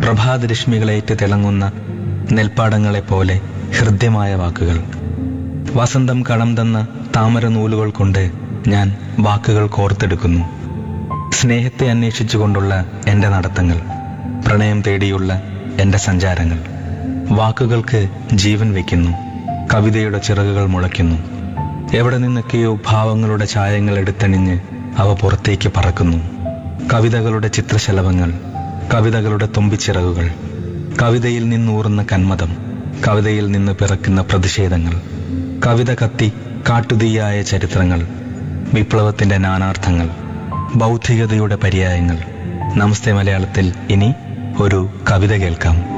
പ്രഭാതരശ്മികളേറ്റ് തിളങ്ങുന്ന നെൽപ്പാടങ്ങളെപ്പോലെ ഹൃദ്യമായ വാക്കുകൾ വസന്തം കടം തന്ന താമര നൂലുകൾ കൊണ്ട് ഞാൻ വാക്കുകൾ കോർത്തെടുക്കുന്നു സ്നേഹത്തെ അന്വേഷിച്ചുകൊണ്ടുള്ള എൻ്റെ നടത്തങ്ങൾ പ്രണയം തേടിയുള്ള എൻ്റെ സഞ്ചാരങ്ങൾ വാക്കുകൾക്ക് ജീവൻ വയ്ക്കുന്നു കവിതയുടെ ചിറകുകൾ മുളയ്ക്കുന്നു എവിടെ നിന്നൊക്കെയോ ഭാവങ്ങളുടെ ഛായങ്ങൾ എടുത്തണിഞ്ഞ് അവ പുറത്തേക്ക് പറക്കുന്നു കവിതകളുടെ ചിത്രശലഭങ്ങൾ കവിതകളുടെ തുമ്പിച്ചിറകുകൾ കവിതയിൽ നിന്നൂറുന്ന കന്മതം കവിതയിൽ നിന്ന് പിറക്കുന്ന പ്രതിഷേധങ്ങൾ കവിത കത്തി കാട്ടുതീയായ ചരിത്രങ്ങൾ വിപ്ലവത്തിന്റെ നാനാർത്ഥങ്ങൾ ബൗദ്ധികതയുടെ പര്യായങ്ങൾ നമസ്തേ മലയാളത്തിൽ ഇനി ഒരു കവിത കേൾക്കാം